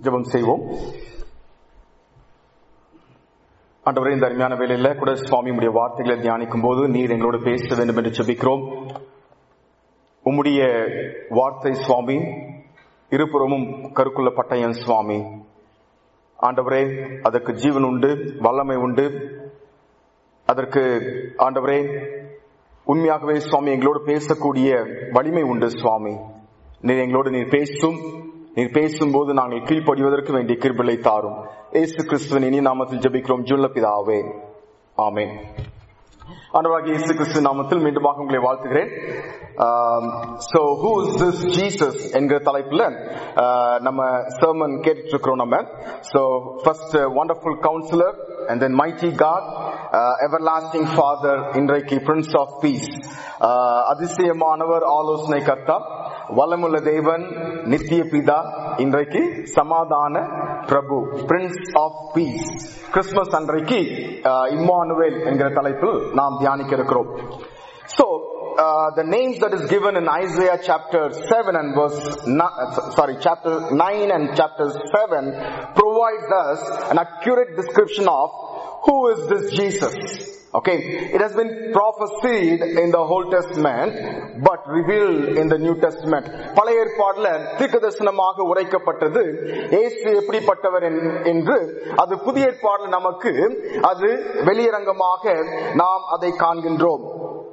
ஜெபம் செய்வோம் ஆண்டவரே இந்த அருமையான வேலையில கூட சுவாமியுடைய வார்த்தைகளை தியானிக்கும் போது நீர் எங்களோடு பேச வேண்டும் என்று ஜெபிக்கிறோம் உம்முடைய வார்த்தை சுவாமி இருபுறமும் கருக்குள்ள பட்டயம் சுவாமி ஆண்டவரே அதற்கு ஜீவன் உண்டு வல்லமை உண்டு அதற்கு ஆண்டவரே உண்மையாகவே சுவாமி எங்களோடு பேசக்கூடிய வலிமை உண்டு சுவாமி நீர் எங்களோடு நீர் பேசும் நீர் பேசும்போது நாங்கள் கீழ்ப்படிவதற்கு வேண்டிய கிருபிலை தாரும் ஏசு கிறிஸ்துவின் இனி நாமத்தில் ஜெபிக்கிறோம் ஜுல்ல பிதாவே ஆமென் ஆண்டவராகிய இயேசு கிறிஸ்து நாமத்தில் மீண்டுமாக உங்களை வாழ்த்துகிறேன் so who is this Jesus என்கிற தலைப்புல ஆஹ், நம்ம சர்மன் கேட்டுட்டு இருக்கிறோம் நம்ம so first wonderful counsellor and then mighty God everlasting father இன்றைக்கு பிரின்ஸ் ஆஃப் பீஸ் அதிசயமானவர் ஆலோசனை கர்த்தா வளமுள்ள தேவன் நித்திய பிதா இன்றைக்கு சமாதான பிரபு பிரின்ஸ் ஆஃப் பீஸ் கிறிஸ்துமஸ் அன்றைக்கு இம்மானுவேல் என்கிற தலைப்பில் நாம் தியானிக்க இருக்கிறோம் So, uh, the names that is given in Isaiah chapter 7 and verse, ni- uh, sorry, chapter 9 and chapter 7 provides us an accurate description of who is this Jesus. Okay, it has been prophesied in the Old Testament, but revealed in the New Testament. பழைய ஏற்பாடுல தீர்க்கதரிசனமாக உரைக்கப்பட்டது இயேசு எப்படிப்பட்டவர் என்- என்று அது புதிய ஏற்பாடுல நமக்கு அது வெளியரங்கமாக நாம் அதை காண்கின்றோம்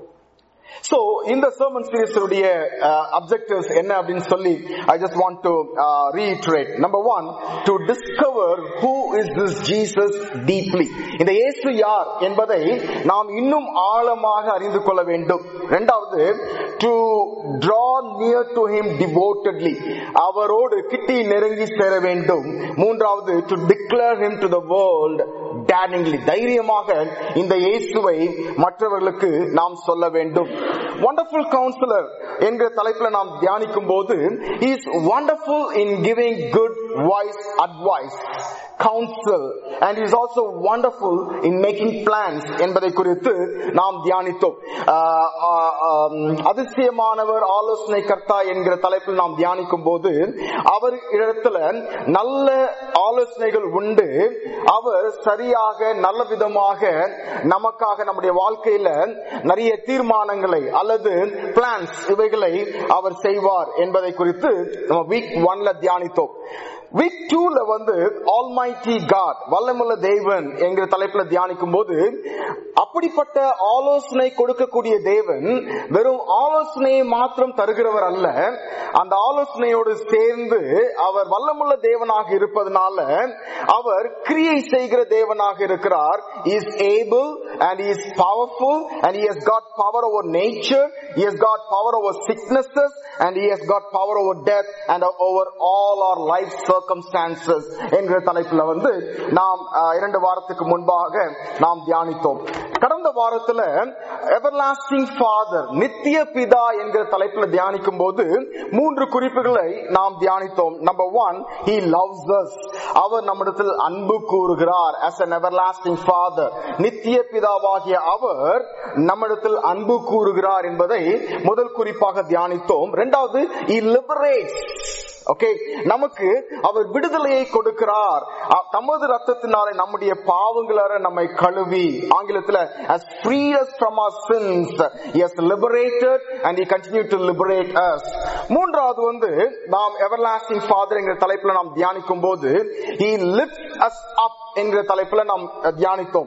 சோ இந்த சர்மன் சீரிஸ் உடைய அப்செக்டிவ்ஸ் என்ன அப்படின்னு சொல்லி I just want to reiterate number one to discover who is this Jesus deeply இந்த இயேசு யார் என்பதை நாம் இன்னும் ஆழமாக அறிந்து கொள்ள வேண்டும் இரண்டாவது to draw near to him devotedly அவரோடு கிட்டி நெருங்கி சேர வேண்டும் மூன்றாவது to declare him to the world daringly தைரியமாக இந்த இயேசுவை மற்றவர்களுக்கு நாம் சொல்ல வேண்டும் வண்டர்ஃபுல் கவுன்சிலர் என்கிற தலைப்புல நாம் தியானிக்கும் போது is wonderful in giving good voice advice counsel and is also wonderful in making plans என்பதை குறித்து நாம் தியானித்தோம் ஆஹ் ஆஹ் ஆம், அதிசயமானவர் ஆலோசனை கர்த்தா என்கிற தலைப்பில் நாம் தியானிக்கும் போது அவர் இடத்துல நல்ல ஆலோசனைகள் உண்டு அவர் சரியாக நல்ல விதமாக நமக்காக நம்முடைய வாழ்க்கையில நிறைய தீர்மானங்களை அல்லது பிளான்ஸ் இவைகளை அவர் செய்வார் என்பதை குறித்து நம்ம வீக் ஒன்ல தியானித்தோம் வீக் டூல வந்து ஆல்மைட்டி காட் வல்லமுள்ள தேவன் என்கிற தலைப்புல தியானிக்கும் போது அப்படிப்பட்ட ஆலோசனை கொடுக்கக்கூடிய தேவன் வெறும் ஆலோசனையை மாத்திரம் தருகிறவர் அல்ல அந்த ஆலோசனையோடு சேர்ந்து அவர் வல்லமுள்ள தேவனாக இருப்பதனால அவர் கிரியை செய்கிற தேவனாக இருக்கிறார் is able and is powerful and he has got power over nature he has got power over sicknesses and he has got power over death and over all our life circumstances என்கிற தலைப்புல வந்து நாம் அஹ், இரண்டு வாரத்துக்கு முன்பாக நாம் தியானித்தோம் கடந்த வாரத்துல எவர்லாஸ்டிங் ஃபாதர் நித்திய பிதா என்கிற தலைப்புல தியானிக்கும் போது மூன்று குறிப்புகளை நாம் தியானித்தோம் number one he loves us அவர் நம்மிடத்தில் அன்பு கூறுகிறார் as an everlasting father நித்திய பிதாவாகிய அவர் நம்மிடத்தில் அன்பு கூறுகிறார் என்பதை முதல் குறிப்பாக தியானித்தோம் இரண்டாவது he liberates ஓகே நமக்கு அவர் விடுதலையை கொடுக்கிறார் அ- தமது ரத்தத்தினாலே நம்முடைய பாவங்களார நம்மை கழுவி ஆங்கிலத்துல as freed us from our sins he has liberated and he continue to liberate us மூன்றாவது வந்து நாம் everlasting father என்கிற தலைப்புல நாம் தியானிக்கும் போது he lifts us up என்கிற தலைப்புல நாம் அஹ், தியானித்தோம்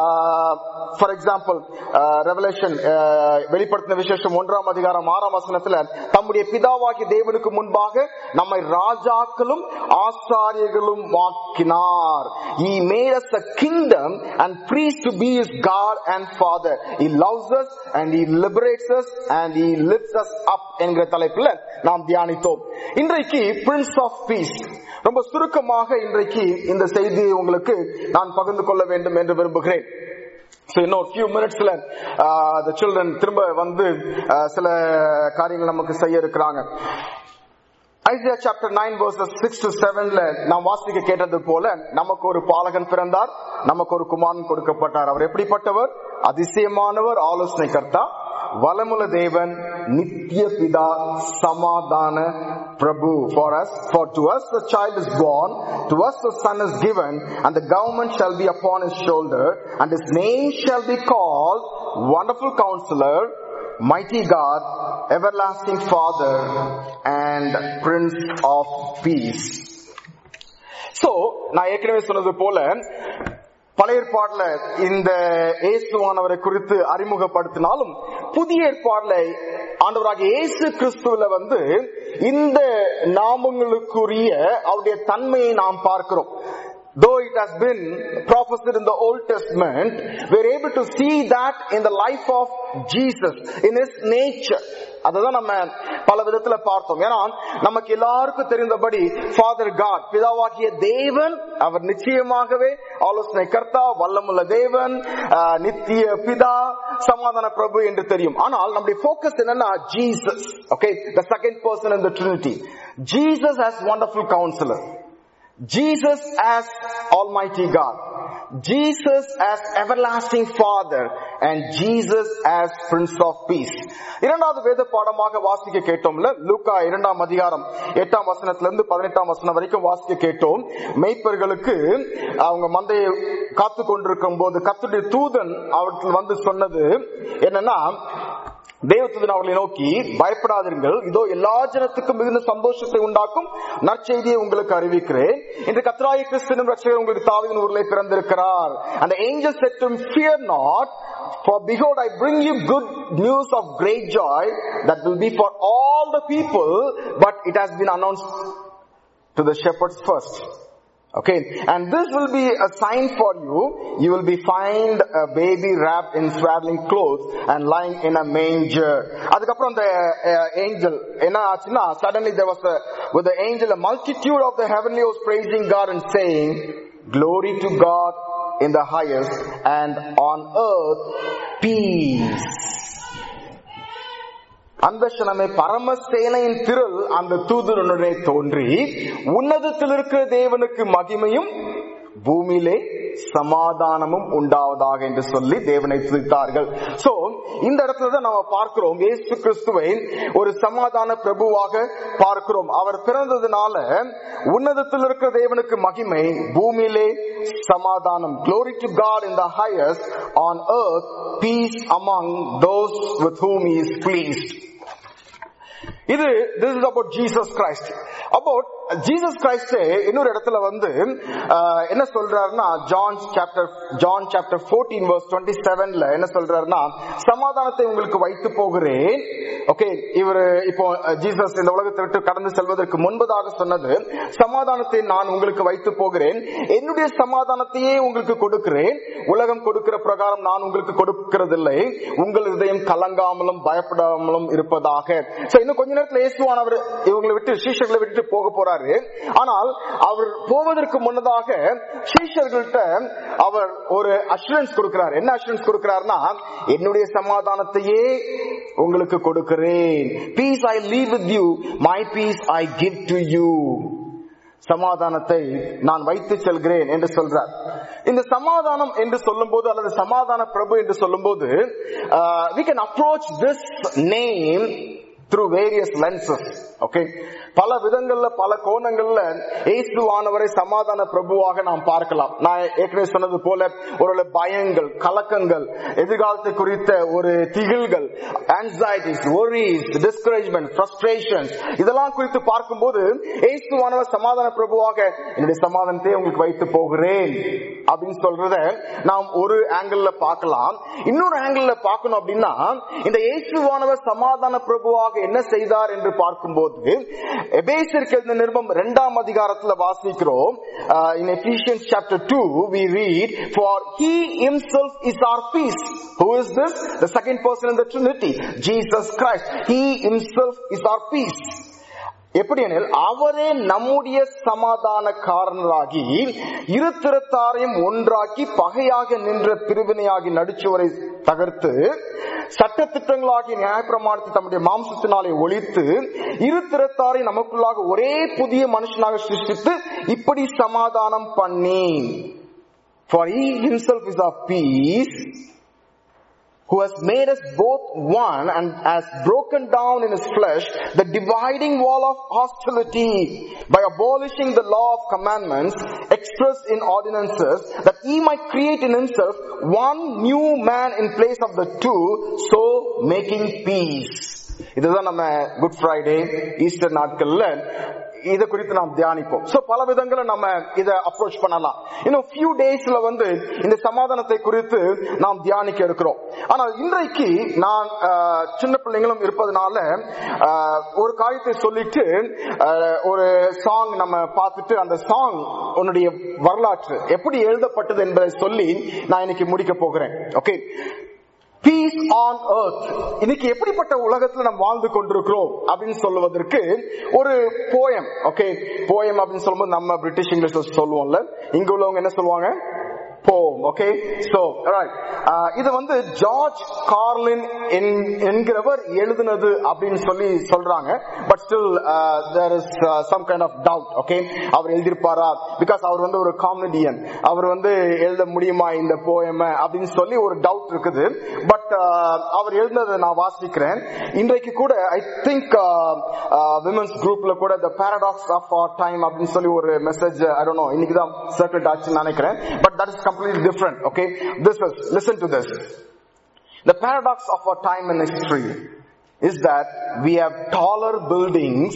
ஃபார் எக்ஸாம்பிள் ரெவலேஷன் வெளிப்படுத்தின விசேஷம் ஒன்றாம் அதிகாரம் ஆறாம் வசனத்துல தம்முடைய பிதாவாகிய தேவனுக்கு முன்பாக நம்மை ராஜாக்களும் ஆசாரியர்களும் ஆக்கினார் he made us a kingdom and priest to be his god and father he loves us and he liberates us and he lifts us up என்கிற தலைப்புல நாம் தியானித்தோம் இன்றைக்கு பிரின்ஸ் ஆஃப் பீஸ் ரொம்ப சுருக்கமாக இன்றைக்கு இந்த செய்தியை உங்களுக்கு நான் பகிர்ந்து கொள்ள வேண்டும் என்று விரும்புகிறேன் So, இன்னும் ஃபியூ மினிட்ஸ்ல the children திரும்ப வந்து uh, சில காரியங்கள் நமக்கு செய்ய இருக்கிறாங்க Isaiah chapter nine verses six to செவன்ல நாம் வாசிக்க கேட்டது போல நமக்கு ஒரு பாலகன் பிறந்தார் நமக்கு ஒரு குமாரன் கொடுக்கப்பட்டார் அவர் எப்படிப்பட்டவர் அதிசயமானவர் ஆலோசனை கர்த்தா வலமுல தேவன் நித்திய பிதா சமாதான பிரபு for us for to us the child is born to us the son is given and the government shall be upon his shoulder and his name shall be called wonderful counselor mighty god everlasting father and prince of peace so நான் ஏற்கனவே சொன்னது போல பழைய ஏற்பாடுல இந்த இயேசுவானவரை குறித்து அறிமுகப்படுத்தினாலும் புதிய ஏற்பாடுல ஆண்டவராகிய இயேசு கிறிஸ்துவில வந்து இந்த நாமங்களுக்குரிய அவருடைய தன்மையை நாம் பார்க்கிறோம் Though it has been prophesied in the Old Testament, we're able to see that in the life of Jesus, in his nature. அதுதான் நம்ம பல விதத்துல பார்த்தோம் ஏன்னா நமக்கு எல்லாருக்கும் தெரிந்தபடி ஃபாதர் காட் பிதாவாகிய தேவன் அவர் நிச்சயமாகவே ஆலோசனை கர்த்தா வல்லமுள்ள தேவன் ஆஹ், நித்திய பிதா சமாதான பிரபு என்று தெரியும் ஆனால் நம்முடைய போக்கஸ் என்னன்னா Jesus okay the second person in the Trinity Jesus as wonderful counselor Jesus as Almighty God, Jesus as everlasting Father, and Jesus as Prince of Peace. இரண்டாவது வேத பாடமாக வாசிக்க கேட்டோம்ல லூக்கா இரண்டாம் அதிகாரம் எட்டாம் வசனத்திலிருந்து பதினெட்டாம் வசனம் வரைக்கும் வாசிக்க கேட்டோம் மெய்ப்பர்களுக்கு அவங்க மந்தையை காத்து கொண்டிருக்கும் போது கத்துடைய தூதன் அவர்கள் வந்து சொன்னது என்னன்னா தேவதூதன் அவர்களை நோக்கி பயப்படாதீர்கள் இதோ எல்லா ஜனத்துக்கும் மிகுந்த சந்தோஷத்தை உண்டாக்கும் நற்செய்தியை உங்களுக்கு அறிவிக்கிறேன் இன்று கத்ராய கிறிஸ்தனும் ரட்சகர் உங்களுக்கு தாவின் ஊரிலே பிறந்திருக்கிறார் அந்த ஏஞ்சல் செட்டும் fear not for behold I bring you good news of great joy that will be for all the people but it has been announced to the shepherds first Okay, and this will be a sign for you. You will be find a baby wrapped in swaddling clothes and lying in a manger. அதுக்கப்புறம் அந்த angel என்ன ஆச்சுன்னா suddenly there was a with the angel a multitude of the heavenly hosts praising God and saying glory to God in the highest and on earth peace. அந்த க்ஷணமே பரமசேனையின் திரள் அந்த தூதனுடனே தோன்றி உன்னதத்தில் இருக்கிற தேவனுக்கு மகிமையும் பூமியிலே சமாதானமும் உண்டாவதாக என்று சொல்லி தேவனை துதித்தார்கள் சோ இந்த இடத்துல தான் நம்ம பார்க்கிறோம் இயேசு கிறிஸ்துவை ஒரு சமாதான பிரபுவாக பார்க்கிறோம் அவர் பிறந்ததுனால உன்னதத்தில் இருக்கிற தேவனுக்கு மகிமை பூமியிலே சமாதானம் glory to God in the highest on earth peace among those with whom he is pleased இது this is about Jesus Christ about Jesus Christ இன்னொரு இடத்துல வந்து ஆஹ், என்ன சொல்றாருன்னா John chapter John chapter 14 verse 27ல என்ன சொல்றாருன்னா சமாதானத்தை உங்களுக்கு வைத்து போகிறேன் ஓகே இவர் இப்போ ஜீசஸ் இந்த உலகத்தை விட்டு கடந்து செல்வதற்கு முன்பதாக சொன்னது சமாதானத்தை நான் உங்களுக்கு வைத்து போகிறேன் என்னுடைய சமாதானத்தையே உங்களுக்கு கொடுக்கிறேன் உலகம் கொடுக்கிற பிரகாரம் நான் உங்களுக்கு கொடுக்கிறதில்லை உங்கள் இதயம் கலங்காமலும் பயப்படாமலும் இருப்பதாக சோ இன்னும் கொஞ்ச நேரத்துல இயேசுவானவர் இவங்களை விட்டு சீஷர்களை விட்டு போக போறாரு ஆனால் அவர் போவதற்கு முன்னதாக சீஷர்கள்ட்ட அவர் ஒரு அஷூரன்ஸ் கொடுக்கிறார் என்ன அஷூரன்ஸ் கொடுக்கிறார்னா என்னுடைய சமாதானத்தையே உங்களுக்கு கொடுக்கிறேன் peace I leave with you my peace I give to you சமாதானத்தை நான் வைத்து செல்கிறேன் என்று சொல்றார் இந்த சமாதானம் என்று சொல்லும்போது அல்லது சமாதான பிரபு என்று சொல்லும்போது uh, we can approach this name through various lenses okay பல விதங்கள்ல பல கோணங்கள்ல இயேசுவானவரை சமாதான பிரபுவாக நாம் பார்க்கலாம் நான் ஏற்கனவே சொன்னது போல ஒரு பயங்கள் கலக்கங்கள் எதிர்காலத்தை குறித்த ஒரு திகில்கள் anxieties worries discouragement frustrations இதெல்லாம் குறித்து பார்க்கும்போது இயேசுவானவர் சமாதான பிரபுவாக என்னுடைய சமாதானத்தை உங்களுக்கு வைத்து போகிறேன் அப்படின்னு சொல்றத நாம் ஒரு ஆங்கிள் பார்க்கலாம் இன்னொரு ஆங்கிள் பார்க்கணும் அப்படின்னா இந்த இயேசுவானவர் சமாதான பிரபுவாக என்ன செய்தார் என்று பார்க்கும்போது எபேசிற்கு எழுதின நிருபம் இரண்டாம் அதிகாரத்துல வாசிக்கிறோம் in Ephesians chapter 2 we read for he himself is our peace who is this the second person in the trinity jesus christ he himself is our peace எப்படி எனில் அவரே நம்முடைய சமாதான காரணராகி இரு திறத்தாரையும் ஒன்றாக்கி பகையாக நின்ற பிரிவினையாகி நடுச்சுவரை தகர்த்து சட்டத்திட்டங்களாகிய நியாயப்பிரமாணத்தை தம்முடைய மாம்சத்தினாலே ஒழித்து இரு திறத்தாரை நமக்குள்ளாக ஒரே புதிய மனுஷனாக சிருஷ்டித்து இப்படி சமாதானம் பண்ணி for he himself is of peace who has made us both one and has broken down in his flesh the dividing wall of hostility by abolishing the law of commandments expressed in ordinances that he might create in himself one new man in place of the two so making peace இதுதான் நம்ம good Friday Easter நாட்கள்ல இத குறித்து நாம் தியானிப்போம் so பல விதங்களை நம்ம இத அப்ரோச் பண்ணலாம் இன்னும் ஃபியூ டேஸ்ல வந்து இந்த சமாதானத்தை குறித்து நாம் தியானிக்க இருக்கிறோம் ஆனால் இன்றைக்கு நான் ஆஹ், சின்ன பிள்ளைங்களும் இருப்பதனால ஆஹ், ஒரு காரியத்தை சொல்லிட்டு ஆஹ், ஒரு சாங் நம்ம பார்த்துட்டு அந்த சாங் உன்னுடைய வரலாற்று எப்படி எழுதப்பட்டது என்பதை சொல்லி நான் இன்னைக்கு முடிக்க போகிறேன் ஓகே பீஸ் ஆன் earth இன்னைக்கு எப்படிப்பட்ட உலகத்துல நம்ம வாழ்ந்து கொண்டிருக்கிறோம் அப்படின்னு சொல்லுவதற்கு ஒரு போயம் ஓகே போயம் அப்படின்னு சொல்லும்போது நம்ம பிரிட்டிஷ் இங்கிலீஷ்ல சொல்லுவோம்ல இங்க உள்ளவங்க என்ன சொல்லுவாங்க போம் ஓகே சோ இது வந்து ஜார்ஜ் கார்லின் என்- என்கிறவர் எழுதினது அப்படின்னு சொல்லி சொல்றாங்க but still there is some kind of doubt okay அவர் எழுதியிருப்பாரா பிகாஸ் அவர் வந்து ஒரு காமெடியன் அவர் வந்து எழுத முடியுமா இந்த போயம் அப்படின்னு சொல்லி ஒரு டவுட் இருக்குது பட் அவர் எழுதினதை நான் வாசிக்கிறேன் இன்றைக்கு கூட ஐ திங்க் விமன்ஸ் குரூப்ல கூட the paradox of our time அப்படின்னு சொல்லி ஒரு மெசேஜ் ஐ டோன்ட் நோ இன்னைக்கு தான் சர்க்கிள் ஆச்சுன்னு நினைக்கிறேன் but that is completely different okay this is listen to this The paradox of our time in history is that we have taller buildings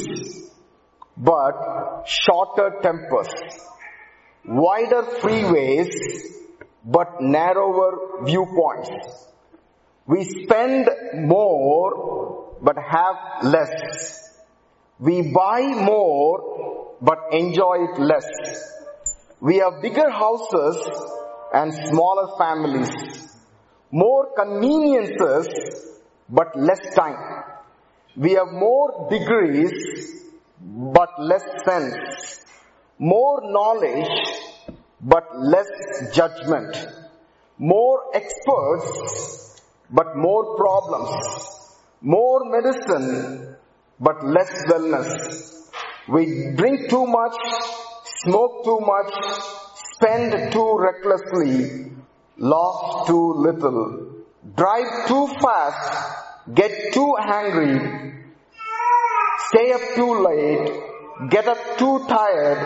but shorter tempers, wider freeways but narrower viewpoints. We spend more but have less. We buy more but enjoy it less. We have bigger houses and smaller families more conveniences but less time. We have more degrees but less sense. More knowledge but less judgment. More experts but more problems. More medicine but less wellness. We drink too much, smoke too much, spend too recklessly, laugh too little, drive too fast, get too angry, stay up too late, get up too tired,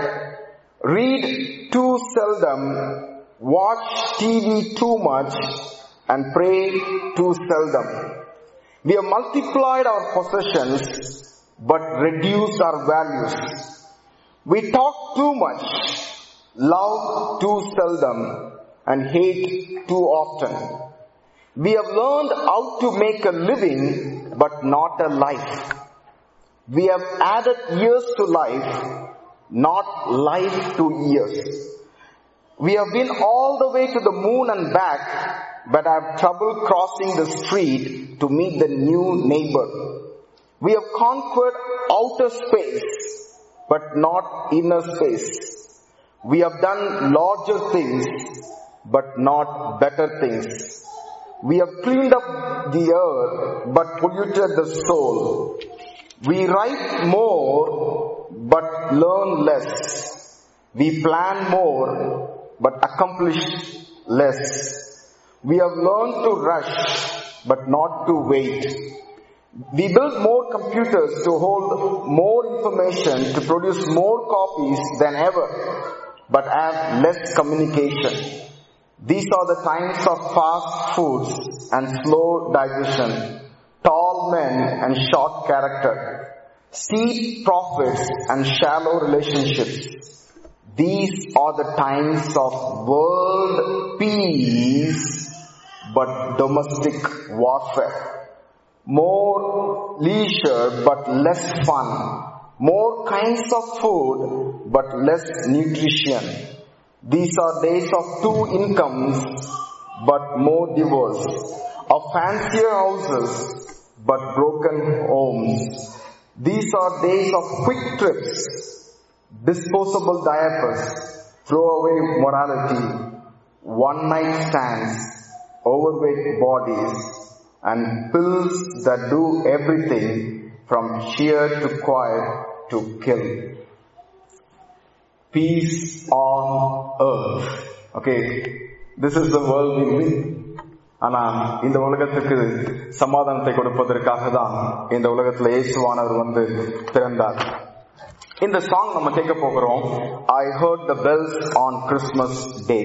read too seldom, watch TV too much, and pray too seldom. We have multiplied our possessions, but reduced our values. We talk too much, love too seldom, and hate too often. We have learned how to make a living, but not a life. We have added years to life, not life to years. We have been all the way to the moon and back, but have trouble crossing the street to meet the new neighbor. We have conquered outer space, but not inner space. We have done larger things, but not better things. We have cleaned up the earth, but polluted the soul. We write more, but learn less. We plan more, but accomplish less. We have learned to rush, but not to wait. We build more computers to hold more information, to produce more copies than ever, but have less communication. These are the times of fast foods and slow digestion, tall men and short character, steep profits and shallow relationships. These are the times of world peace, but domestic warfare. More leisure, but less fun. More kinds of food, but less nutrition. These are days of two incomes, but more divorce. Of fancier houses, but broken homes. These are days of quick trips, disposable diapers, throwaway morality, one night stands, overweight bodies, and pills that do everything from cheer to quiet to kill. Peace on earth. Okay, this is the world we live. ஆனா இந்த உலகத்துக்கு சமாதானத்தை கொடுப்பதற்காக தான் இந்த உலகத்துல இயேசுவானவர் வந்து பிறந்தார் இந்த சாங் நம்ம கேட்க போகிறோம் I heard the bells on Christmas day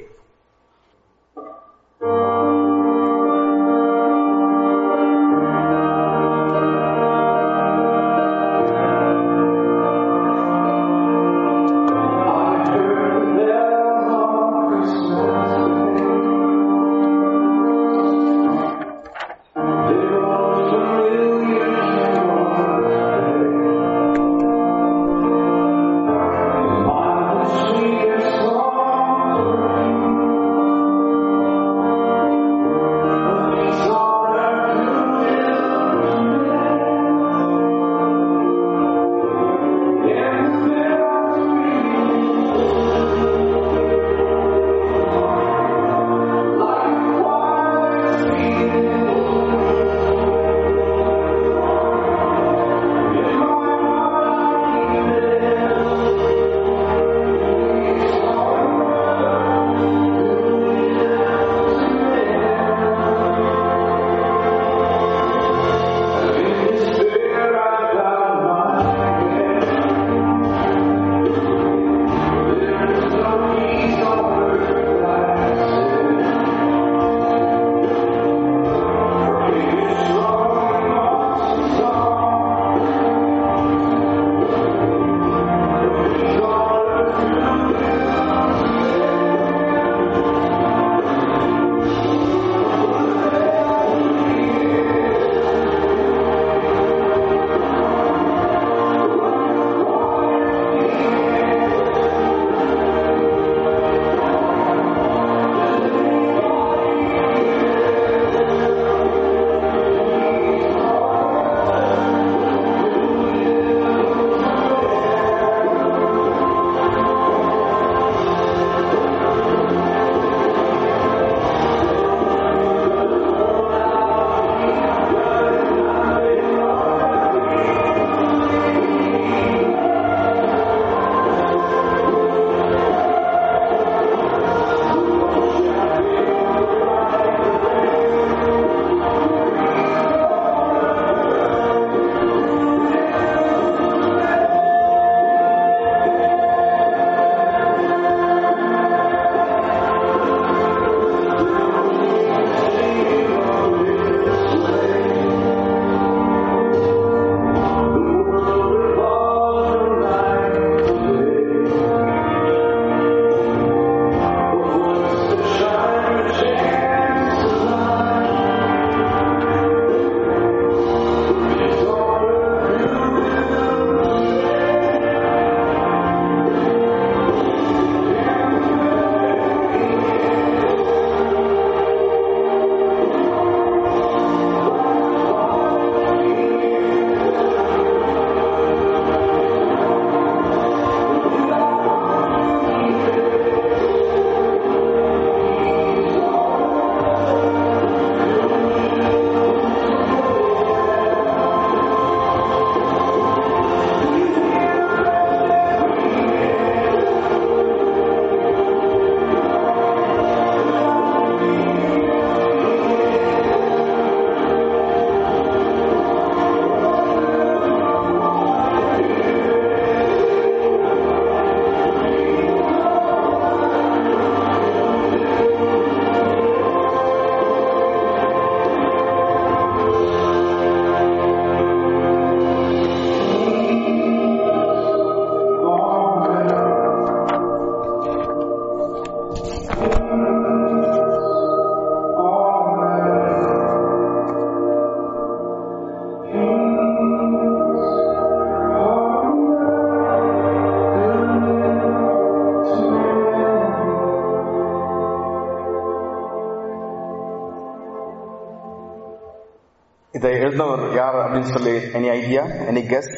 இதை எழுதினவர் யார் அப்படின்னு சொல்லி any idea any guess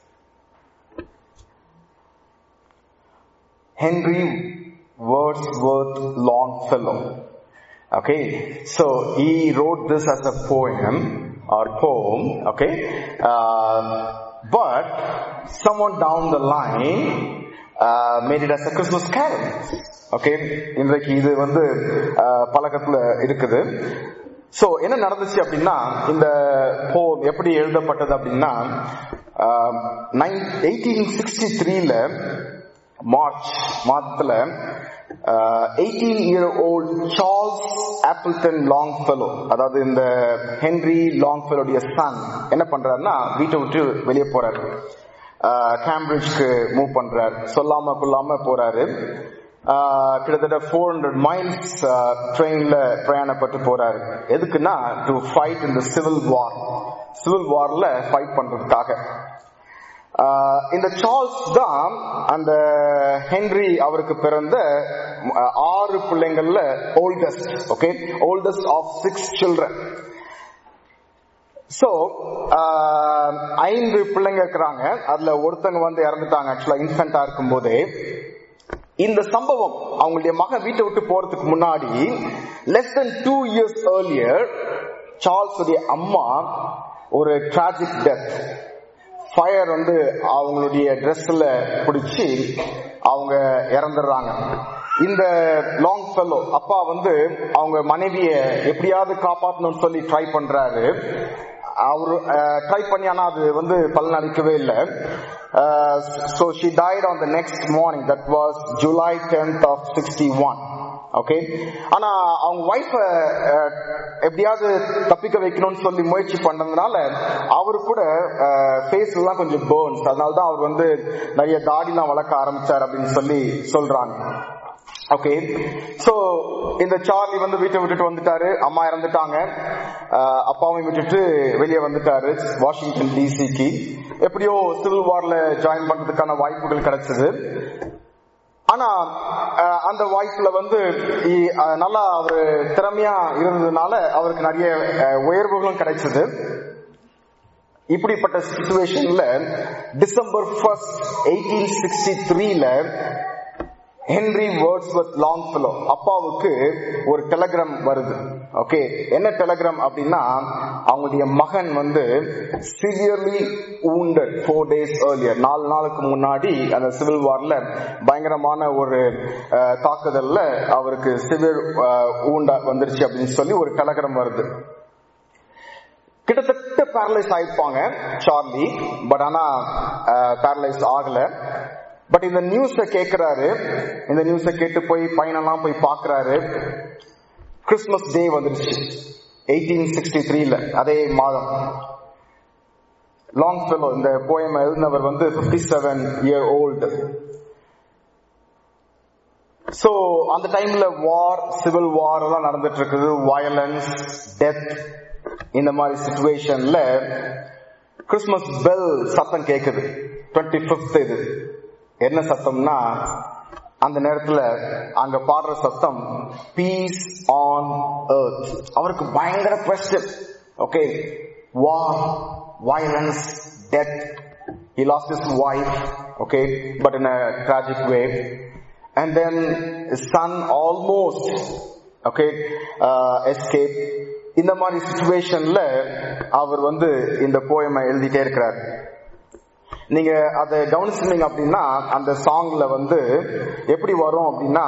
Henry Wordsworth Longfellow. Okay, so he wrote this as a poem or poem. Okay, uh, but someone down the line made it as a Christmas carol okay இன்றைக்கு இது வந்து uh, பழக்கத்துல இருக்குது so என்ன நடந்துச்சு அப்படின்னா இந்த போம் எப்படி எழுதப்பட்டது அப்படின்னா எயிட்டீன் சிக்ஸ்டி த்ரீல மார்ச் மாதத்துல eighteen year old Charles Appleton Longfellow அதாவது இந்த ஹென்ரி லாங் ஃபெலோடைய சன் என்ன பண்றாருன்னா வீட்டை விட்டு வெளியே போறாரு கேம்பிரிட்ஜ்க்கு மூவ் பண்றாரு சொல்லாம கொள்ளாம போறாரு ஆஹ் கிட்டத்தட்ட ஃபோர் ஹண்ட்ரட் மைல்ஸ் ட்ரெயின்ல பிரயாணப்பட்டு போறாரு எதுக்குன்னா டு ஃபைட் இந்த சிவில் வார் சிவில் வார்ல ஃபைட் பண்றதுக்காக ஆஹ் இந்த சார்ல்ஸ் தான் அந்த ஹென்ரி அவருக்கு பிறந்த ஆஹ் ஆறு பிள்ளைங்கள்ல oldest okay oldest of six children so ஐந்து பிள்ளைங்க இருக்கிறாங்க அதுல ஒருத்தங்க வந்து இறந்துட்டாங்க ஆக்சுவலா இன்ஃபென்டா இருக்கும் போதே இந்த சம்பவம் அவங்களுடைய மகன் வீட்டை விட்டு போறதுக்கு முன்னாடி less than two years earlier Charles உடைய அம்மா ஒரு டிராஜிக் டெத் ஃபயர் வந்து அவங்களுடைய ட்ரெஸ்ல பிடிச்சி அவங்க இறந்துடுறாங்க இந்த லாங் ஃபெல்லோ அப்பா வந்து அவங்க மனைவிய எப்படியாவது காப்பாத்தணும்னு சொல்லி ட்ரை பண்றாரு அவரு ட்ரை பண்ணி ஆனா அது வந்து பலனளிக்கவே இல்லை so she died on the next morning that was July tenth of sixty one okay ஆனா அவங்க ஒய்ஃப எப்படியாவது தப்பிக்க வைக்கணும்னு சொல்லி முயற்சி பண்ணதுனால அவரு கூட ஃபேஸ் எல்லாம் கொஞ்சம் பேர்ன்ஸ் அதனால தான் அவர் வந்து நிறைய தாடிலாம் வளர்க்க ஆரம்பிச்சார் அப்படின்னு சொல்லி சொல்றாங்க ஓகே சோ இந்த சார்லி வந்து வீட்டை விட்டுட்டு வந்துட்டாரு அம்மா இறந்துட்டாங்க அஹ் அப்பாவையும் விட்டுட்டு வெளியே வந்துட்டாரு வாஷிங்டன் டிசிக்கு எப்படியோ சிவில் வார்ல ஜாயின் பண்றதுக்கான வாய்ப்புகள் கிடைச்சது ஆனா அஹ் அந்த வாய்ப்புல வந்து இ- அஹ் நல்லா அவரு திறமையா இருந்ததுனால அவருக்கு நிறைய அஹ், உயர்வுகளும் கிடைச்சது இப்படிப்பட்ட சுச்சுவேஷன்ல டிசம்பர் ஃபர்ஸ்ட் எயிட்டீன் சிக்ஸ்டி த்ரீல ஹென்ரி வேர்ட்ஸ்வர்த் லாங் ஃபெலோ அப்பாவுக்கு ஒரு டெலகிராம் வருது ஓகே என்ன டெலகிராம் அப்படின்னா அவங்களுடைய மகன் வந்து severely wounded four days earlier நாலு நாளுக்கு முன்னாடி அந்த சிவில் வார்ல பயங்கரமான ஒரு அஹ், தாக்குதல்ல அவருக்கு சிவியர் ஊண்டா வந்துருச்சு அப்படின்னு சொல்லி ஒரு டெலகிராம் வருது கிட்டத்தட்ட பேரலைஸ் ஆயிருப்பாங்க சார்லி பட் ஆனா பேரலைஸ் ஆகல பட் இந்த நியூஸ கேக்குறாரு இந்த நியூஸ கேட்டு போய் பையனெல்லாம் போய் பாக்குறாரு கிறிஸ்துமஸ் டே வந்துருச்சு எயிட்டீன் சிக்ஸ்டி த்ரீல அதே மாதம் லாங் ஃபெலோ இந்த போயம் எழுதினவர் வந்து 57 செவன் இயர் ஓல்டு சோ அந்த டைம்ல வார் சிவில் வார் எல்லாம் நடந்துட்டு இருக்குது வயலன்ஸ் டெத் இந்த மாதிரி சுச்சுவேஷன்ல கிறிஸ்துமஸ் பெல் சத்தம் கேக்குது டுவெண்ட்டி பிப்த் இது என்ன சத்தம்னா அந்த நேரத்துல அங்க பாடுற சத்தம் பீஸ் ஆன் earth அவருக்கு பயங்கர question okay war violence death he lost his wife okay but in a tragic way and then his son almost okay uh, escaped இந்த மாதிரி சுச்சுவேஷன்ல அவர் வந்து இந்த போயமை எழுதிட்டே இருக்கிறார் நீங்க அதை கவனிச்சிருந்தீங்க அப்படின்னா அந்த சாங்ல வந்து எப்படி வரும் அப்படின்னா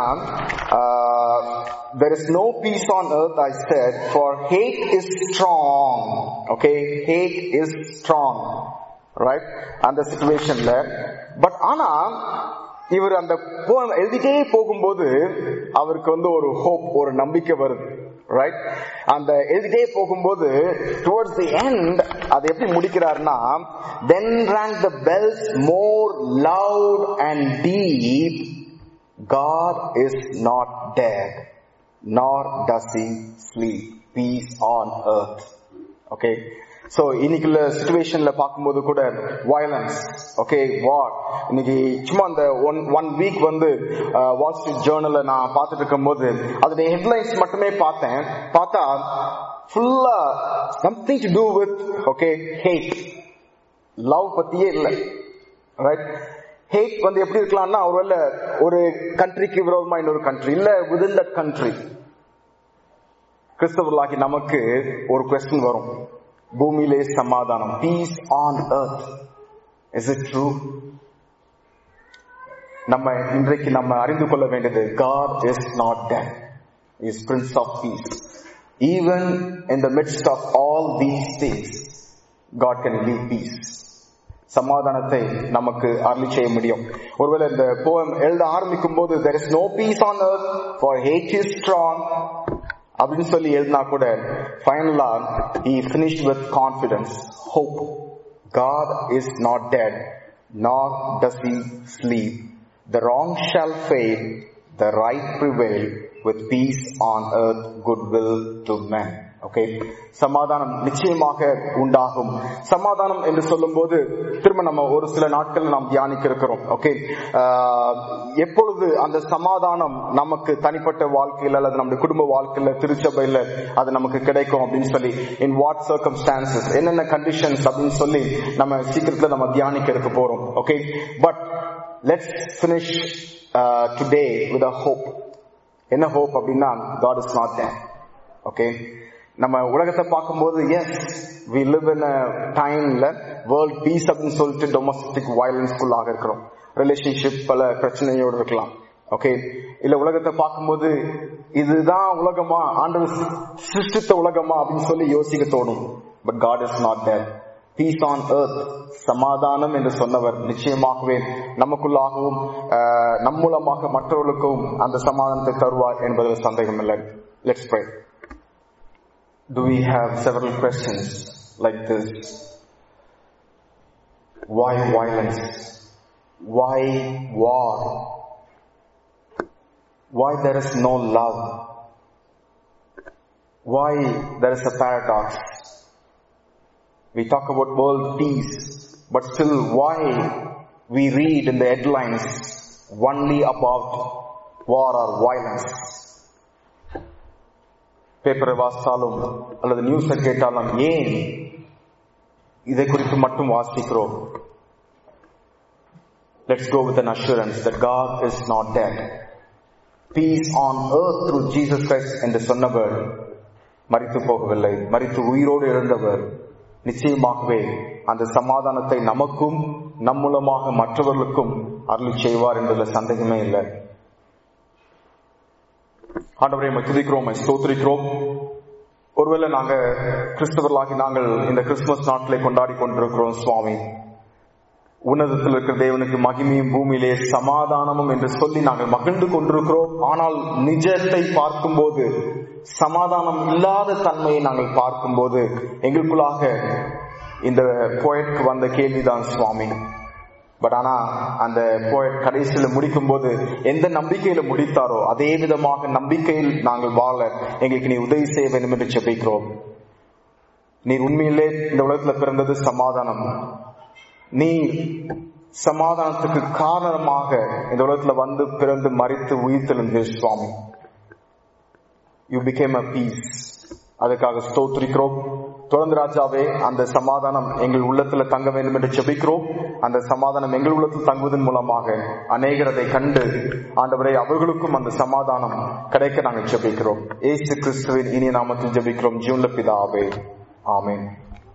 there is no peace on earth I said for hate is strong okay hate is strong right அந்த சுச்சுவேஷன்ல பட் ஆனா இவர் அந்த poem எழுதிட்டே போகும்போது அவருக்கு வந்து ஒரு ஹோப் ஒரு நம்பிக்கை வருது ரைட் அந்த எழுதிட்டே போகும்போது டுவர்ட்ஸ் தி எண்ட் அது எப்படி முடிக்கிறார்னா then rang the bells more loud and deep God is not dead nor does he sleep peace on earth okay so இன்னைக்குள்ள சுச்சுவேஷன்ல பார்க்கும்போது கூட வயலன்ஸ் ஓகே வார் இன்னைக்கு சும்மா அந்த ஒன் ஒன் வீக் வந்து வால் ஸ்ட்ரீட் ஜேர்னல்ல நான் பார்த்துட்டு இருக்கும்போது அதோட ஹெட்லைன்ஸ் மட்டுமே பார்த்தேன் பார்த்தா ஃபுல்லா something to do with okay hate love பத்தியே இல்லை ரைட் ஹேட் வந்து எப்படி இருக்கலாம்னா ஒருவேளை ஒரு கண்ட்ரிக்கு விரோதமா இன்னொரு கண்ட்ரி இல்ல விதின் தட் கண்ட்ரி கிறிஸ்தவர்களாகி நமக்கு ஒரு கொஸ்டின் வரும் பூமியிலே சமாதானம் peace on earth is it true நம்ம இன்றைக்கு நம்ம அறிந்து கொள்ள வேண்டியது God is not dead is Prince of Peace even in the midst of all these things God can give peace சமாதானத்தை நமக்கு அருளி செய்ய முடியும் ஒருவேளை இந்த போயம் எழுத ஆரம்பிக்கும் போது there is no peace on earth for hate is strong அப்படின்னு சொல்லி எழுதினா கூட ஃபைனலா he finished with confidence hope God is not dead nor does he sleep the wrong shall fade the right prevail with peace on earth goodwill to men okay சமாதானம் நிச்சயமாக உண்டாகும் சமாதானம் என்று சொல்லும்போது திரும்ப நம்ம ஒரு சில நாட்கள் நாம் தியானிக்க இருக்கிறோம் ஓகே எப்பொழுது அந்த சமாதானம் நமக்கு தனிப்பட்ட வாழ்க்கையில அல்லது நம்முடைய குடும்ப வாழ்க்கையில திருச்சபையில அது நமக்கு கிடைக்கும் அப்படின்னு சொல்லி இன் வாட் சர்க்கம்ஸ்டான்சஸ் என்னென்ன கண்டிஷன்ஸ் அப்படின்னு சொல்லி நம்ம சீக்கிரத்துல நம்ம தியானிக்க இருக்க போறோம் okay but let's finish today with a hope என்ன ஹோப் அப்படின்னா God is not there okay நம்ம உலகத்தை பார்க்கும்போது எஸ் வி லிவ் இன் டைம்ல வேர்ல்ட் பீஸ் அப்படின்னு சொல்லிட்டு டொமஸ்டிக் வயலன்ஸ்குள்ளாக இருக்கிறோம் ரிலேஷன்ஷிப் பல பிரச்சனையோடு இருக்கலாம் ஓகே இல்ல உலகத்தை பார்க்கும்போது இதுதான் உலகமா ஆண்டவர் சிருஷ்டித்த உலகமா அப்படின்னு சொல்லி யோசிக்க தோணும் but God is not there peace on earth சமாதானம் என்று சொன்னவர் நிச்சயமாகவே நமக்குள்ளாகவும் நம் மூலமாக மற்றவர்களுக்கும் அந்த சமாதானத்தை தருவார் என்பதில் சந்தேகம் இல்லை let's pray do we have several questions like this? Why violence? Why war? Why there is no love? Why there is a paradox? We talk about world peace, but still why we read in the headlines only about war or violence? பேப்பரை வாசித்தாலும் அல்லது நியூஸை கேட்டாலும் ஏன் இதை குறித்து மட்டும் வாசிக்கிறோம் let's go with an assurance that God is not dead peace on earth through Jesus Christ என்று சொன்னவர் மறித்து போகவில்லை மறித்து உயிரோடு இருந்தவர் நிச்சயமாகவே அந்த சமாதானத்தை நமக்கும் நம் மூலமாக மற்றவர்களுக்கும் அருளி செய்வார் என்பதில் சந்தேகமே இல்லை ஆண்டவரை துதிக்கிறோம் ஸ்தோத்திரிக்கிறோம் ஒருவேளை நாங்க கிறிஸ்தவர்களாகி நாங்கள் இந்த கிறிஸ்துமஸ் நாட்களை கொண்டாடி கொண்டிருக்கிறோம் சுவாமி உன்னதத்தில் இருக்கிற தேவனுக்கு மகிமையும் பூமியிலே சமாதானமும் என்று சொல்லி நாங்கள் மகிழ்ந்து கொண்டிருக்கிறோம் ஆனால் நிஜத்தை பார்க்கும்போது சமாதானம் இல்லாத தன்மையை நாங்கள் பார்க்கும்போது எங்களுக்குள்ளாக இந்த போயட்க்கு வந்த கேள்விதான் சுவாமி பட் ஆனா அந்த போயட் கடைசியில முடிக்கும் போது எந்த நம்பிக்கையில முடித்தாரோ அதே விதமாக நம்பிக்கையில் நாங்கள் வாழ எங்களுக்கு நீ உதவி செய்ய வேண்டும் என்று செபிக்கிறோம் நீர் உண்மையிலே இந்த உலகத்துல பிறந்தது சமாதானம் நீ சமாதானத்துக்கு காரணமாக இந்த உலகத்துல வந்து பிறந்து மறித்து உயிர்த்தெழுந்து சுவாமி யூ பிகேம் அ பீஸ் அதுக்காக ஸ்தோத்திரிக்கிறோம் தொடர்ந்து ராஜாவே அந்த சமாதானம் எங்கள் உள்ளத்துல தங்க வேண்டும் என்று செபிக்கிறோம் அந்த சமாதானம் எங்கள் உள்ளத்தில் தங்குவதன் மூலமாக அநேகர் அதை கண்டு ஆண்டவரை அவர்களுக்கும் அந்த சமாதானம் கிடைக்க நாங்கள் ஜெபிக்கிறோம் ஏசு கிறிஸ்துவின் இனிய நாமத்தில் ஜெபிக்கிறோம் ஜீவன்ல பிதாவே ஆமேன்